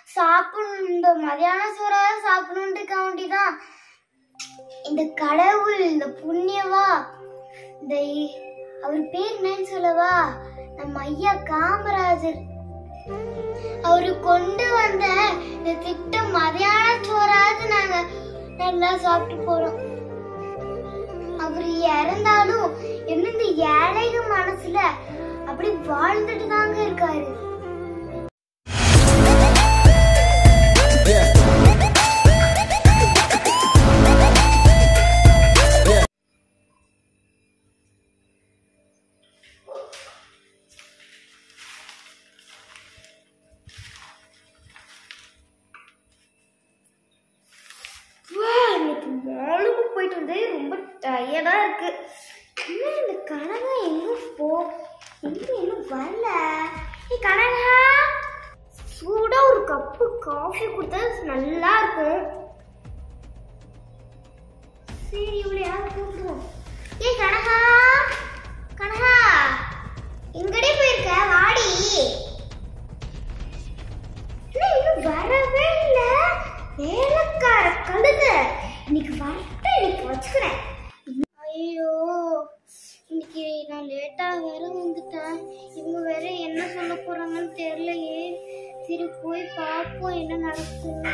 சாப்பிடணும் இந்த மதியான சோறாவது சாப்பிடணுன்ற காண்டி தான் இந்த கடவுள் இந்த புண்ணியவா இந்த இ- அவர் பேர் என்னன்னு சொல்லவா நம்ம ஐயா காமராஜர் அவரு கொண்டு வந்த இந்த திட்டம் மதியான சோறாவது நாங்க நல்லா சாப்பிட்டு போறோம் அவர் இறந்தாலும் என்ன இந்த ஏழைக மனசுல அப்படி வாழ்ந்துட்டு தாங்க இருக்காரு இன்னைக்கு மாலுக்கு போயிட்டு வந்து ரொம்ப டயர்டா இருக்கு என்ன இந்த கனகா எங்க போ எங்க இன்னும் வரல ஏ கனகா சூடா ஒரு கப்பு காஃபி கொடுத்தா நல்லா இருக்கும் சரி இவ்வளோ யாரும் கூப்பிடுவோம் ஏ கனகா கனகா எங்கடே போயிருக்க வாடி என்ன இன்னும் வரவே இல்ல வேலைக்கார கழுத இன்னைக்கு வரட்டும் இன்னைக்கு வச்சுக்கிறேன் ஐயோ இன்னைக்கு நான் லேட்டா வேற வந்துட்டேன் இவங்க வேற என்ன சொல்ல போறாங்கன்னு தெரியலையே சரி போய் பார்ப்போம் என்ன நடக்குது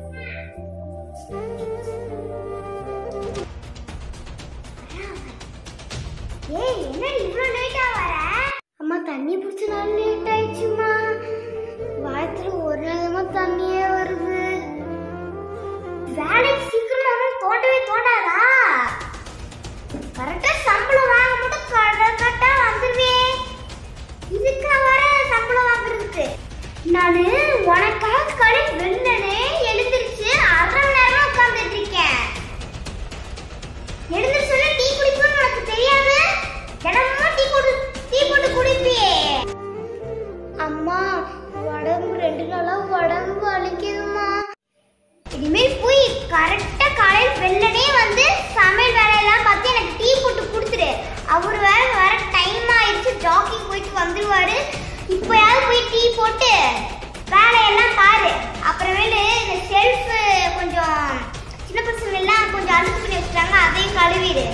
ஏய் என்ன இவ்வளோ லேட்டா வர அம்மா தண்ணி பிடிச்ச நாள் லேட் ஆயிடுச்சுமா வாயத்துல ஒரு நேரமா தண்ணியே வருது வேலைக்கு சீக்கிரமா தோண்டவே தோண்டாதா கரெக்டா சம்பளம் வாங்க மட்டும் கரெக்டா வந்துருவேன் இதுக்கா வர சம்பளம் வாங்குறதுக்கு நானு உனக்காக காலையில் வெள்ளனே எழுந்திருச்சு அரை மணி நேரமா உட்கார்ந்துட்டு இருக்கேன் எழுந்திருச்சு சொல்ல டீ குடிப்பேன்னு உனக்கு தெரியாது தினமும் டீ போட்டு டீ போட்டு குடிப்பியே அம்மா உடம்பு ரெண்டு நாளா உடம்பு வலிக்குதுமா இனிமேல் போய் கரெக்டா காலையில் வெள்ளனே வந்து சமையல் வேலையெல்லாம் பார்த்து எனக்கு டீ போட்டு கொடுத்துரு அவர் வேற வர டைம் ஆயிடுச்சு ஜாக்கிங் போயிட்டு வந்துருவாரு இப்போயாவது போய் டீ போட்டு வேலையெல்லாம் பாரு அப்புறமேலு இந்த செல்ஃப் கொஞ்சம் சின்ன பசங்க எல்லாம் கொஞ்சம் அழுக்கு பண்ணி வச்சுட்டாங்க அதையும் கழுவிடு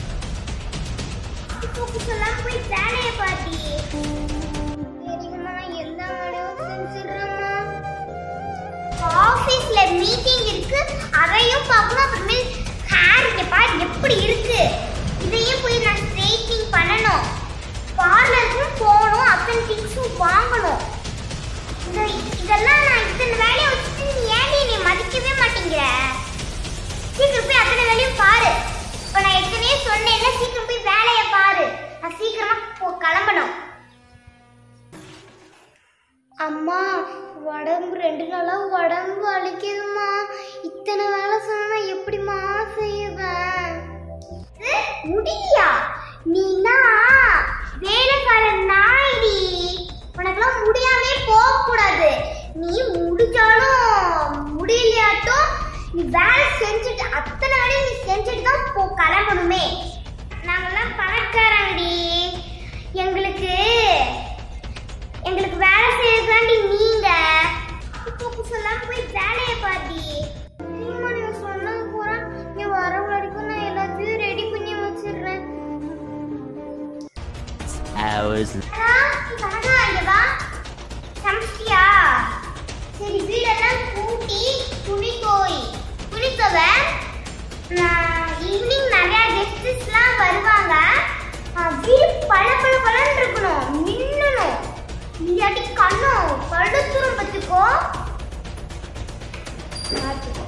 எல்லாம் போய் வேலையை பாட்டி சரிங்கம்மா எல்லா வேலையும் செஞ்சிடுறேம்மா ஆபீஸ்ல மீட்டிங் இருக்கு அதையும் பார்க்கணும் அப்புறமேல் ஹேர் இங்க பாரு எப்படி இருக்கு இதையும் போய் நான் ஸ்ட்ரைட்னிங் பண்ணணும் பார்லருக்கும் போகணும் அத்தனை திங்ஸும் வாங்கணும் இந்த இதெல்லாம் நான் இத்தனை வேலையை வச்சுட்டு நீ ஏன் என்னை மதிக்கவே மாட்டேங்கிற சீக்கிரம் போய் அத்தனை வேலையும் பாரு இப்போ நான் ஏற்கனவே சொன்னேன்ல சீக்கிரம் போய் வேலையை பாரு நான் சீக்கிரமா போ கிளம்பணும் அம்மா உடம்பு ரெண்டு நாளா உடம்பு வலிக்குதுமா இத்தனை வேலை சொன்னா எப்படிம்மா செய்வேன் முடியா நீனா வேலைக்கார நாய்டி உனக்கெல்லாம் முடியாமே போக கூடாது நீ முடிஞ்சாலும் முடியலையாட்டும் நீ வேலை செஞ்சுட்டு அத்தனை வேலையும் நீ செஞ்சுட்டு தான் போ கிளம்பணுமே நாங்கெல்லாம் பணக்காரங்கடி எங்களுக்கு எங்களுக்கு வேலை செய்யறதாண்டி நீங்க இப்போ சொல்லாம போய் வேலையை பாட்டி நீமா நீங்க சொன்னா போறா நீ வர வரைக்கும் நான் எல்லாத்தையும் ரெடி பண்ணி வச்சிடுறேன் hours அடா, கனகா, இங்க வா. சமைச்சிட்டியா? சரி வீடெல்லாம் கூட்டி துணி தோய் துணி துவை ஈவினிங் நிறைய கெஸ்ட்ஸ்லாம் வருவாங்க ஆ, வீடு பல பல பலன்னு இருக்கணும் மின்னணும் இல்லாட்டி கண்ணும் படுத்துரும் பத்துக்கோ பார்த்துக்கோ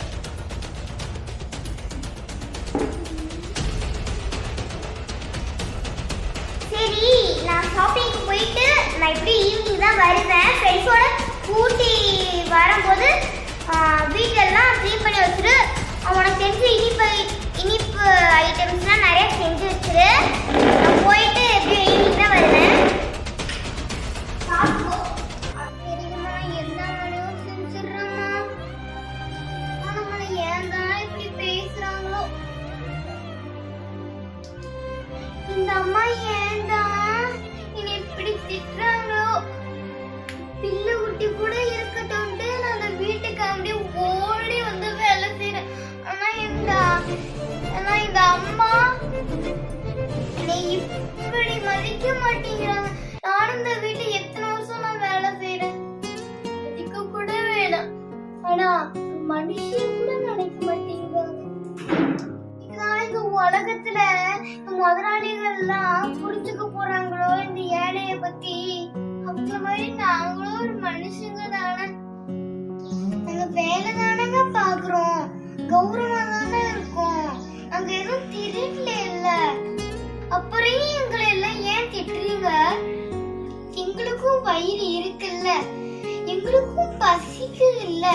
சரி நான் ஷாப்பிங்க்கு போயிட்டு நான் இப்படி ஈவினிங் தான் வருவேன் ஃப்ரெண்ட்ஸோட கூட்டி வரும்போது ஆ, வீட்டெல்லாம் க்ளீன் பண்ணி வச்சுரு உனக்கு தெரிஞ்ச இனிப்பு இனிப்பு ஐட்டம்ஸ்லாம் நிறைய செஞ்சு வச்சிரு நான் போயிட்டு எப்படி ஈவினிங் தான் வருவேன் சாப்பிடுவோம். சரிங்கம்மா, எல்லா வேலையும் செஞ்சிடுறேம்மா. ஆனா, அவனை ஏன்தான் இப்படி பேசுறாங்களோ இந்த அம்மா ஏன்டா என்னை இப்படி திட்டுறாங்களோ பிள்ளை குட்டி நாங்க வேலை தானங்க பாக்குறோம் கௌரவமா தானே இருக்கோம் நாங்க எதுவும் திருடல இல்ல அப்புறம் ஏன் எங்களை எல்லாம் ஏன் திட்டுறீங்க எங்களுக்கும் வயிறு இருக்குல்ல எங்களுக்கும் பசிக்குது இல்ல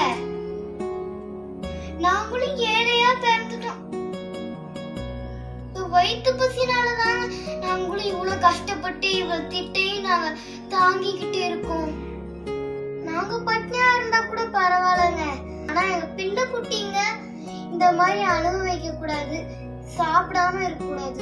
நாங்களும் ஏழையா பிறந்துட்டோம் இந்த வயிற்று பசினாலதான் நாங்களும் இவ்வளவு கஷ்டப்பட்டு இவ்வளவு திட்டையும் நாங்க தாங்கிக்கிட்டு இருக்கோம் நாங்க பட்னியா இருந்தா கூட பரவாயில்லைங்க ஆனா எங்க பிள்ளை குட்டிங்க இந்த மாதிரி அனுபவிக்க கூடாது சாப்பிடாம இருக்க கூடாது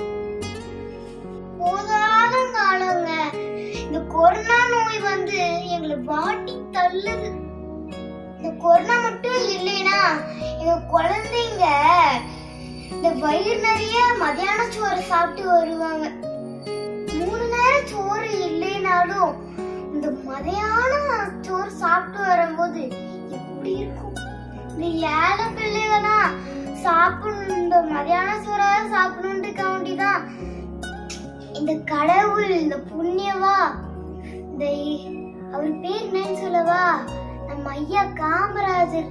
போதாத காலங்க இந்த கொரோனா நோய் வந்து எங்களை வாட்டி தள்ளுது இந்த கொரோனா மட்டும் இல்லைனா எங்க குழந்தைங்க இந்த வயிறு நிறைய மதியான சோறு சாப்பிட்டு வருவாங்க மூணு நேரம் சோறு இல்லைனாலும் இந்த மதியான சோறு சாப்பிட்டு வரும்போது எப்படி இருக்கும் இந்த ஏழை பிள்ளைகளா சாப்பிடணும் இந்த மதியான சோறாவது சாப்பிடணுன்ட்டு காண்டிதான் இந்த கடவுள் இந்த புண்ணியவா இந்த இ- அவர் பேர் என்னன்னு சொல்லவா நம்ம ஐயா காமராஜர்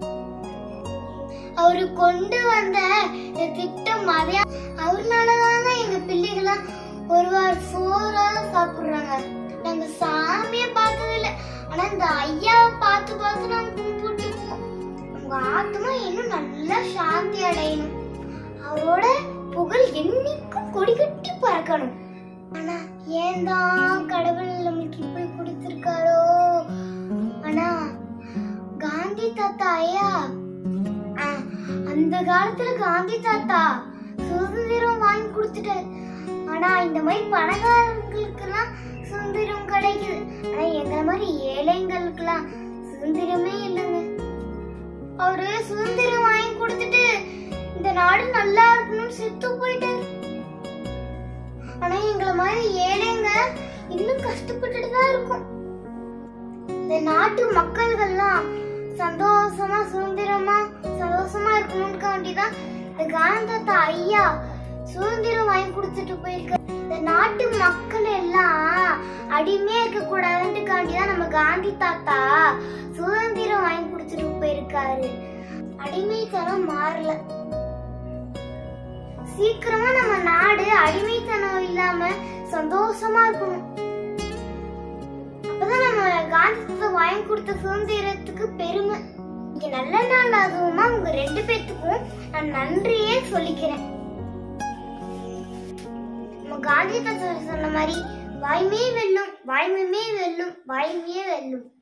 அவரு கொண்டு வந்த இந்த திட்டம் மதியா அவர்னாலதாங்க எங்க பிள்ளைகளாம் ஒரு வாரம் சோறாக சாப்பிடுறாங்க நாங்க சாமிய பார்த்தது இல்ல ஆனா இந்த ஐயாவை பார்த்து பார்த்து நாங்க கும்பிட்டுக்குவோம் உங்க ஆத்மா இன்னும் நல்லா சாந்தி அடையணும் அவரோட புகழ் என்னைக்கும் கொடி கட்டி பறக்கணும் ஆனா ஏன் தான் கடவுள் நம்மளுக்கு இப்படி கொடுத்திருக்காரோ ஆனா காந்தி தாத்தா ஐயா ஆ, அந்த காலத்துல காந்தி தாத்தா சுதந்திரம் வாங்கி கொடுத்துட்டாரு ஆனா இந்த மாதிரி பணக்காரங்களுக்கெல்லாம் சுதந்திரம் கிடைக்குது ஆனா எங்களை மாதிரி ஏழைங்களுக்கெல்லாம் சுதந்திரமே இல்லைங்க அவரு சுதந்திரம் வாங்கி கொடுத்துட்டு இந்த நாடு நல்லா இருக்கணும்னு செத்து போயிட்டாரு ஆனா எங்களை மாதிரி ஏழைங்க இன்னும் கஷ்டப்பட்டுட்டு தான் இருக்கும் இந்த நாட்டு மக்கள்கள்லாம் சந்தோஷமா சுதந்திரமா சந்தோஷமா இருக்கணும்னு தான் இந்த காந்தாத்தா ஐயா சுதந்திரம் வாங்கி கொடுத்துட்டு போயிருக்க இந்த நாட்டு மக்கள் எல்லாம் அடிமையா இருக்க கூடாதுன்ட்டு தான் நம்ம காந்தி தாத்தா சுதந்திரம் வாங்கி கொடுத்துட்டு போயிருக்காரு அடிமைத்தனம் மாறல சீக்கிரமா நம்ம நாடு அடிமைத்தனம் இல்லாம சந்தோஷமா இருக்கணும் அப்பதான் நம்ம காந்தி தாத்தா வாங்கி கொடுத்த சுதந்திரத்துக்கு பெருமை இங்க நல்ல நாள் அதுவுமா உங்க ரெண்டு பேத்துக்கும் நான் நன்றியே சொல்லிக்கிறேன் நம்ம காந்தி தாத்தா சொன்ன மாதிரி வாய்மையே வெல்லும் வாய்மையே வெல்லும் வாய்மையே வெல்லும்